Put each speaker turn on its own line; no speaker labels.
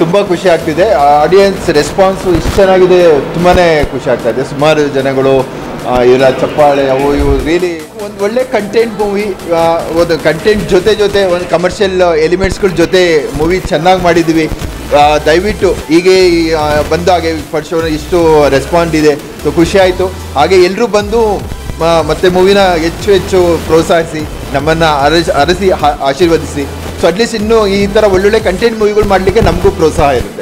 ತುಂಬ ಖುಷಿ ಆಗ್ತಿದೆ ಆಡಿಯನ್ಸ್ ರೆಸ್ಪಾನ್ಸು ಇಷ್ಟು ಚೆನ್ನಾಗಿದೆ ತುಂಬಾ ಖುಷಿ ಆಗ್ತಾ ಇದೆ ಸುಮಾರು ಜನಗಳು ಆ, ಇವರ ಚಪ್ಪಾಳೆ ಅವು ಇವು ರಿಯಲಿ ಒಂದು ಒಳ್ಳೆ ಕಂಟೆಂಟ್ ಮೂವಿ ಒಂದು ಕಂಟೆಂಟ್ ಜೊತೆ ಜೊತೆ ಒಂದು ಕಮರ್ಷಿಯಲ್ ಎಲಿಮೆಂಟ್ಸ್ಗಳ ಜೊತೆ ಮೂವಿ ಚೆನ್ನಾಗಿ ಮಾಡಿದ್ವಿ ಆ, ದಯವಿಟ್ಟು ಹೀಗೆ ಈ, ಆ, ಬಂದಾಗೆ ಫಸ್ಟ್ ಶೋ ಇಷ್ಟು ರೆಸ್ಪಾಂಡ್ ಇದೆ ಸೊ ಖುಷಿ ಆಯಿತು ಹಾಗೆ ಎಲ್ಲರೂ ಬಂದು ಮ- ಮತ್ತೆ ಮೂವಿನ ಹೆಚ್ಚು ಹೆಚ್ಚು ಪ್ರೋತ್ಸಾಹಿಸಿ ನಮ್ಮನ್ನು ಅರಸ್ ಅರಸಿ ಆ- ಆಶೀರ್ವದಿಸಿ ಸೊ ಅಟ್ಲೀಸ್ಟ್ ಇನ್ನೂ ಈ ಥರ ಒಳ್ಳೊಳ್ಳೆ ಕಂಟೆಂಟ್ ಮೂವಿಗಳು ಮಾಡಲಿಕ್ಕೆ ನಮಗೂ ಪ್ರೋತ್ಸಾಹ ಇರುತ್ತೆ